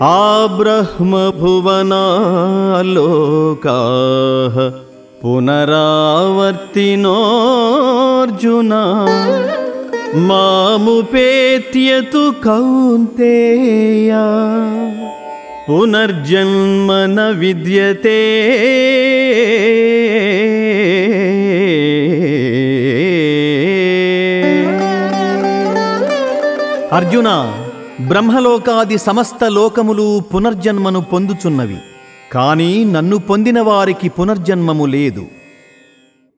ఆ బ్రహ్మభువనాలోకాः పునరావర్తినోऽర్జున మాముపేత్య తు కౌంతేయ పునర్జన్మ న విద్యతే అర్జున బ్రహ్మలోకాది సమస్త లోకములు పునర్జన్మను పొందుచున్నవి కాని నన్ను పొందిన వారికి పునర్జన్మము లేదు